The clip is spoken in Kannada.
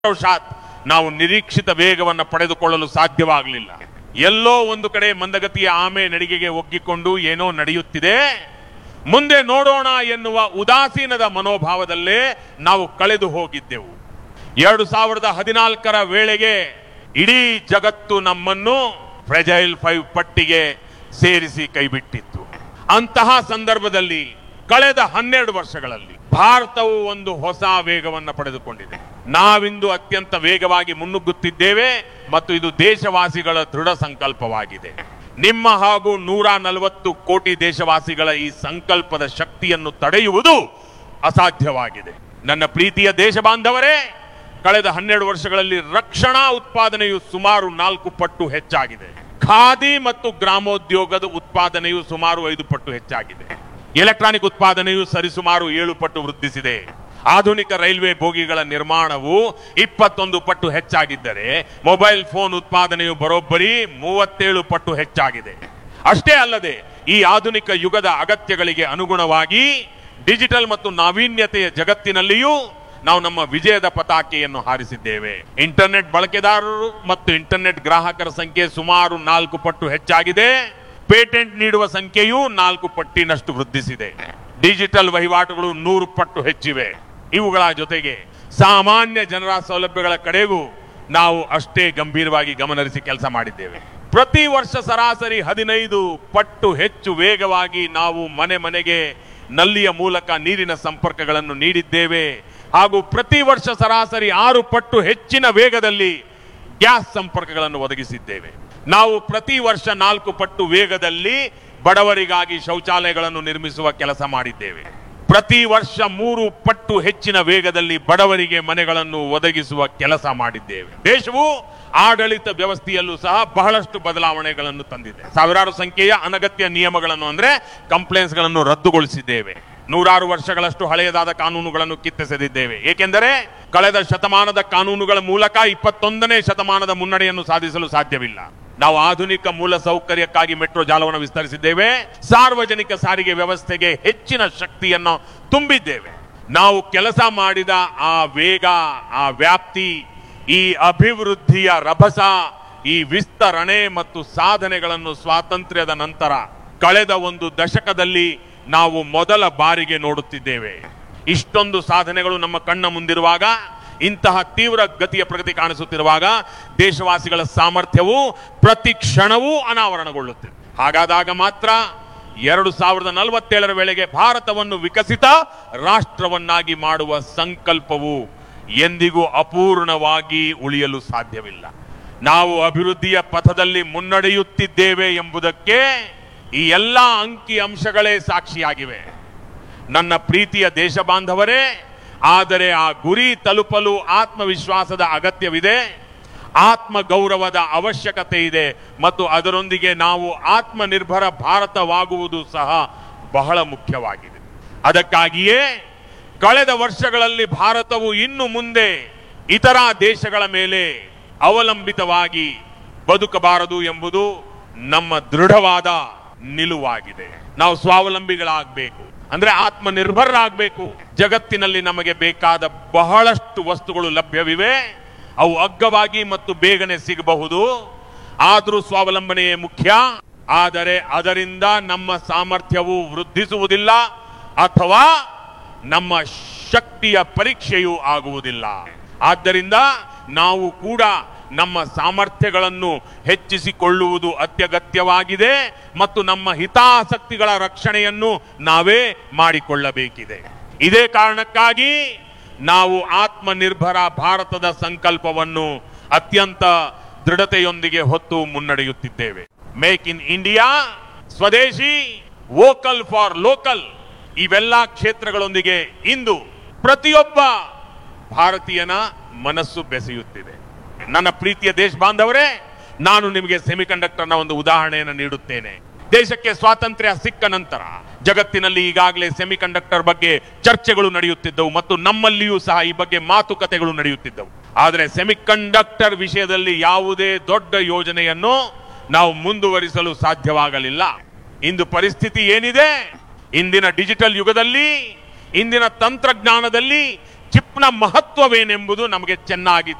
ಶಾತ್ ನಾವು ನಿರೀಕ್ಷಿತ ವೇಗವನ್ನು ಪಡೆದುಕೊಳ್ಳಲು ಸಾಧ್ಯವಾಗಲಿಲ್ಲ ಎಲ್ಲೋ ಒಂದು ಕಡೆ ಮಂದಗತಿಯ ಆಮೆ ನಡಿಗೆಗೆ ಒಗ್ಗಿಕೊಂಡು ಏನೋ ನಡೆಯುತ್ತಿದೆ ಮುಂದೆ ನೋಡೋಣ ಎನ್ನುವ ಉದಾಸೀನದ ಮನೋಭಾವದಲ್ಲೇ ನಾವು ಕಳೆದು ಹೋಗಿದ್ದೆವು ಎರಡು ಸಾವಿರದ ಹದಿನಾಲ್ಕರ ವೇಳೆಗೆ ಇಡೀ ಜಗತ್ತು ನಮ್ಮನ್ನು ಫ್ರೆಜೈಲ್ ಫೈವ್ ಪಟ್ಟಿಗೆ ಸೇರಿಸಿ ಕೈಬಿಟ್ಟಿತ್ತು ಅಂತಹ ಸಂದರ್ಭದಲ್ಲಿ ಕಳೆದ ಹನ್ನೆರಡು ವರ್ಷಗಳಲ್ಲಿ ಭಾರತವು ಒಂದು ಹೊಸ ವೇಗವನ್ನು ಪಡೆದುಕೊಂಡಿದೆ ನಾವಿಂದು ಅತ್ಯಂತ ವೇಗವಾಗಿ ಮುನ್ನುಗ್ಗುತ್ತಿದ್ದೇವೆ ಮತ್ತು ಇದು ದೇಶವಾಸಿಗಳ ದೃಢ ಸಂಕಲ್ಪವಾಗಿದೆ ನಿಮ್ಮ ಹಾಗೂ ನೂರ ನಲವತ್ತು ಕೋಟಿ ದೇಶವಾಸಿಗಳ ಈ ಸಂಕಲ್ಪದ ಶಕ್ತಿಯನ್ನು ತಡೆಯುವುದು ಅಸಾಧ್ಯವಾಗಿದೆ ನನ್ನ ಪ್ರೀತಿಯ ದೇಶ ಬಾಂಧವರೇ ಕಳೆದ ಹನ್ನೆರಡು ವರ್ಷಗಳಲ್ಲಿ ರಕ್ಷಣಾ ಉತ್ಪಾದನೆಯು ಸುಮಾರು ನಾಲ್ಕು ಪಟ್ಟು ಹೆಚ್ಚಾಗಿದೆ ಖಾದಿ ಮತ್ತು ಗ್ರಾಮೋದ್ಯೋಗದ ಉತ್ಪಾದನೆಯು ಸುಮಾರು ಐದು ಪಟ್ಟು ಹೆಚ್ಚಾಗಿದೆ ಎಲೆಕ್ಟ್ರಾನಿಕ್ ಉತ್ಪಾದನೆಯು ಸರಿಸುಮಾರು ಏಳು ಪಟ್ಟು ವೃದ್ಧಿಸಿದೆ ಆಧುನಿಕ ರೈಲ್ವೆ ಬೋಗಿಗಳ ನಿರ್ಮಾಣವು ಇಪ್ಪತ್ತೊಂದು ಪಟ್ಟು ಹೆಚ್ಚಾಗಿದ್ದರೆ ಮೊಬೈಲ್ ಫೋನ್ ಉತ್ಪಾದನೆಯು ಬರೋಬ್ಬರಿ ಮೂವತ್ತೇಳು ಪಟ್ಟು ಹೆಚ್ಚಾಗಿದೆ ಅಷ್ಟೇ ಅಲ್ಲದೆ ಈ ಆಧುನಿಕ ಯುಗದ ಅಗತ್ಯಗಳಿಗೆ ಅನುಗುಣವಾಗಿ ಡಿಜಿಟಲ್ ಮತ್ತು ನಾವೀನ್ಯತೆಯ ಜಗತ್ತಿನಲ್ಲಿಯೂ ನಾವು ನಮ್ಮ ವಿಜಯದ ಪತಾಕೆಯನ್ನು ಹಾರಿಸಿದ್ದೇವೆ ಇಂಟರ್ನೆಟ್ ಬಳಕೆದಾರರು ಮತ್ತು ಇಂಟರ್ನೆಟ್ ಗ್ರಾಹಕರ ಸಂಖ್ಯೆ ಸುಮಾರು ನಾಲ್ಕು ಪಟ್ಟು ಹೆಚ್ಚಾಗಿದೆ ಪೇಟೆಂಟ್ ನೀಡುವ ಸಂಖ್ಯೆಯೂ ನಾಲ್ಕು ಪಟ್ಟಿನಷ್ಟು ವೃದ್ಧಿಸಿದೆ ಡಿಜಿಟಲ್ ವಹಿವಾಟುಗಳು ನೂರು ಪಟ್ಟು ಹೆಚ್ಚಿವೆ ಇವುಗಳ ಜೊತೆಗೆ ಸಾಮಾನ್ಯ ಜನರ ಸೌಲಭ್ಯಗಳ ಕಡೆಗೂ ನಾವು ಅಷ್ಟೇ ಗಂಭೀರವಾಗಿ ಗಮನಹರಿಸಿ ಕೆಲಸ ಮಾಡಿದ್ದೇವೆ ಪ್ರತಿ ವರ್ಷ ಸರಾಸರಿ ಹದಿನೈದು ಪಟ್ಟು ಹೆಚ್ಚು ವೇಗವಾಗಿ ನಾವು ಮನೆ ಮನೆಗೆ ನಲ್ಲಿಯ ಮೂಲಕ ನೀರಿನ ಸಂಪರ್ಕಗಳನ್ನು ನೀಡಿದ್ದೇವೆ ಹಾಗೂ ಪ್ರತಿ ವರ್ಷ ಸರಾಸರಿ ಆರು ಪಟ್ಟು ಹೆಚ್ಚಿನ ವೇಗದಲ್ಲಿ ಗ್ಯಾಸ್ ಸಂಪರ್ಕಗಳನ್ನು ಒದಗಿಸಿದ್ದೇವೆ ನಾವು ಪ್ರತಿ ವರ್ಷ ನಾಲ್ಕು ಪಟ್ಟು ವೇಗದಲ್ಲಿ ಬಡವರಿಗಾಗಿ ಶೌಚಾಲಯಗಳನ್ನು ನಿರ್ಮಿಸುವ ಕೆಲಸ ಮಾಡಿದ್ದೇವೆ ಪ್ರತಿ ವರ್ಷ ಮೂರು ಪಟ್ಟು ಹೆಚ್ಚಿನ ವೇಗದಲ್ಲಿ ಬಡವರಿಗೆ ಮನೆಗಳನ್ನು ಒದಗಿಸುವ ಕೆಲಸ ಮಾಡಿದ್ದೇವೆ ದೇಶವು ಆಡಳಿತ ವ್ಯವಸ್ಥೆಯಲ್ಲೂ ಸಹ ಬಹಳಷ್ಟು ಬದಲಾವಣೆಗಳನ್ನು ತಂದಿದೆ ಸಾವಿರಾರು ಸಂಖ್ಯೆಯ ಅನಗತ್ಯ ನಿಯಮಗಳನ್ನು ಅಂದ್ರೆ ಕಂಪ್ಲೇಂಟ್ಸ್ ಗಳನ್ನು ರದ್ದುಗೊಳಿಸಿದ್ದೇವೆ ನೂರಾರು ವರ್ಷಗಳಷ್ಟು ಹಳೆಯದಾದ ಕಾನೂನುಗಳನ್ನು ಕಿತ್ತೆಸೆದಿದ್ದೇವೆ ಏಕೆಂದರೆ ಕಳೆದ ಶತಮಾನದ ಕಾನೂನುಗಳ ಮೂಲಕ ಇಪ್ಪತ್ತೊಂದನೇ ಶತಮಾನದ ಮುನ್ನಡೆಯನ್ನು ಸಾಧಿಸಲು ಸಾಧ್ಯವಿಲ್ಲ ನಾವು ಆಧುನಿಕ ಮೂಲ ಸೌಕರ್ಯಕ್ಕಾಗಿ ಮೆಟ್ರೋ ಜಾಲವನ್ನು ವಿಸ್ತರಿಸಿದ್ದೇವೆ ಸಾರ್ವಜನಿಕ ಸಾರಿಗೆ ವ್ಯವಸ್ಥೆಗೆ ಹೆಚ್ಚಿನ ಶಕ್ತಿಯನ್ನು ತುಂಬಿದ್ದೇವೆ ನಾವು ಕೆಲಸ ಮಾಡಿದ ಆ ವೇಗ ಆ ವ್ಯಾಪ್ತಿ ಈ ಅಭಿವೃದ್ಧಿಯ ರಭಸ ಈ ವಿಸ್ತರಣೆ ಮತ್ತು ಸಾಧನೆಗಳನ್ನು ಸ್ವಾತಂತ್ರ್ಯದ ನಂತರ ಕಳೆದ ಒಂದು ದಶಕದಲ್ಲಿ ನಾವು ಮೊದಲ ಬಾರಿಗೆ ನೋಡುತ್ತಿದ್ದೇವೆ ಇಷ್ಟೊಂದು ಸಾಧನೆಗಳು ನಮ್ಮ ಕಣ್ಣ ಮುಂದಿರುವಾಗ ಇಂತಹ ತೀವ್ರ ಗತಿಯ ಪ್ರಗತಿ ಕಾಣಿಸುತ್ತಿರುವಾಗ ದೇಶವಾಸಿಗಳ ಸಾಮರ್ಥ್ಯವು ಪ್ರತಿ ಕ್ಷಣವೂ ಅನಾವರಣಗೊಳ್ಳುತ್ತಿದೆ ಹಾಗಾದಾಗ ಮಾತ್ರ ಎರಡು ಸಾವಿರದ ನಲವತ್ತೇಳರ ವೇಳೆಗೆ ಭಾರತವನ್ನು ವಿಕಸಿತ ರಾಷ್ಟ್ರವನ್ನಾಗಿ ಮಾಡುವ ಸಂಕಲ್ಪವು ಎಂದಿಗೂ ಅಪೂರ್ಣವಾಗಿ ಉಳಿಯಲು ಸಾಧ್ಯವಿಲ್ಲ ನಾವು ಅಭಿವೃದ್ಧಿಯ ಪಥದಲ್ಲಿ ಮುನ್ನಡೆಯುತ್ತಿದ್ದೇವೆ ಎಂಬುದಕ್ಕೆ ಈ ಎಲ್ಲ ಅಂಕಿ ಅಂಶಗಳೇ ಸಾಕ್ಷಿಯಾಗಿವೆ ನನ್ನ ಪ್ರೀತಿಯ ದೇಶ ಬಾಂಧವರೇ ಆದರೆ ಆ ಗುರಿ ತಲುಪಲು ಆತ್ಮವಿಶ್ವಾಸದ ಅಗತ್ಯವಿದೆ ಆತ್ಮ ಗೌರವದ ಅವಶ್ಯಕತೆ ಇದೆ ಮತ್ತು ಅದರೊಂದಿಗೆ ನಾವು ಆತ್ಮನಿರ್ಭರ ಭಾರತವಾಗುವುದು ಸಹ ಬಹಳ ಮುಖ್ಯವಾಗಿದೆ ಅದಕ್ಕಾಗಿಯೇ ಕಳೆದ ವರ್ಷಗಳಲ್ಲಿ ಭಾರತವು ಇನ್ನು ಮುಂದೆ ಇತರ ದೇಶಗಳ ಮೇಲೆ ಅವಲಂಬಿತವಾಗಿ ಬದುಕಬಾರದು ಎಂಬುದು ನಮ್ಮ ದೃಢವಾದ ನಿಲುವಾಗಿದೆ ನಾವು ಸ್ವಾವಲಂಬಿಗಳಾಗಬೇಕು ಅಂದ್ರೆ ಆತ್ಮನಿರ್ಭರರಾಗಬೇಕು ಜಗತ್ತಿನಲ್ಲಿ ನಮಗೆ ಬೇಕಾದ ಬಹಳಷ್ಟು ವಸ್ತುಗಳು ಲಭ್ಯವಿವೆ ಅವು ಅಗ್ಗವಾಗಿ ಮತ್ತು ಬೇಗನೆ ಸಿಗಬಹುದು ಆದರೂ ಸ್ವಾವಲಂಬನೆಯೇ ಮುಖ್ಯ ಆದರೆ ಅದರಿಂದ ನಮ್ಮ ಸಾಮರ್ಥ್ಯವು ವೃದ್ಧಿಸುವುದಿಲ್ಲ ಅಥವಾ ನಮ್ಮ ಶಕ್ತಿಯ ಪರೀಕ್ಷೆಯೂ ಆಗುವುದಿಲ್ಲ ಆದ್ದರಿಂದ ನಾವು ಕೂಡ ನಮ್ಮ ಸಾಮರ್ಥ್ಯಗಳನ್ನು ಹೆಚ್ಚಿಸಿಕೊಳ್ಳುವುದು ಅತ್ಯಗತ್ಯವಾಗಿದೆ ಮತ್ತು ನಮ್ಮ ಹಿತಾಸಕ್ತಿಗಳ ರಕ್ಷಣೆಯನ್ನು ನಾವೇ ಮಾಡಿಕೊಳ್ಳಬೇಕಿದೆ ಇದೇ ಕಾರಣಕ್ಕಾಗಿ ನಾವು ಆತ್ಮನಿರ್ಭರ ಭಾರತದ ಸಂಕಲ್ಪವನ್ನು ಅತ್ಯಂತ ದೃಢತೆಯೊಂದಿಗೆ ಹೊತ್ತು ಮುನ್ನಡೆಯುತ್ತಿದ್ದೇವೆ ಮೇಕ್ ಇನ್ ಇಂಡಿಯಾ ಸ್ವದೇಶಿ ವೋಕಲ್ ಫಾರ್ ಲೋಕಲ್ ಇವೆಲ್ಲ ಕ್ಷೇತ್ರಗಳೊಂದಿಗೆ ಇಂದು ಪ್ರತಿಯೊಬ್ಬ ಭಾರತೀಯನ ಮನಸ್ಸು ಬೆಸೆಯುತ್ತಿದೆ ನನ್ನ ಪ್ರೀತಿಯ ದೇಶ ಬಾಂಧವರೇ ನಾನು ನಿಮಗೆ ಸೆಮಿಕಂಡಕ್ಟರ್ನ ಒಂದು ಉದಾಹರಣೆಯನ್ನು ನೀಡುತ್ತೇನೆ ದೇಶಕ್ಕೆ ಸ್ವಾತಂತ್ರ್ಯ ಸಿಕ್ಕ ನಂತರ ಜಗತ್ತಿನಲ್ಲಿ ಈಗಾಗಲೇ ಸೆಮಿಕಂಡಕ್ಟರ್ ಬಗ್ಗೆ ಚರ್ಚೆಗಳು ನಡೆಯುತ್ತಿದ್ದವು ಮತ್ತು ನಮ್ಮಲ್ಲಿಯೂ ಸಹ ಈ ಬಗ್ಗೆ ಮಾತುಕತೆಗಳು ನಡೆಯುತ್ತಿದ್ದವು ಆದರೆ ಸೆಮಿಕಂಡಕ್ಟರ್ ವಿಷಯದಲ್ಲಿ ಯಾವುದೇ ದೊಡ್ಡ ಯೋಜನೆಯನ್ನು ನಾವು ಮುಂದುವರಿಸಲು ಸಾಧ್ಯವಾಗಲಿಲ್ಲ ಇಂದು ಪರಿಸ್ಥಿತಿ ಏನಿದೆ ಇಂದಿನ ಡಿಜಿಟಲ್ ಯುಗದಲ್ಲಿ ಇಂದಿನ ತಂತ್ರಜ್ಞಾನದಲ್ಲಿ ಚಿಪ್ನ ಮಹತ್ವವೇನೆಂಬುದು ನಮಗೆ ಚೆನ್ನಾಗಿ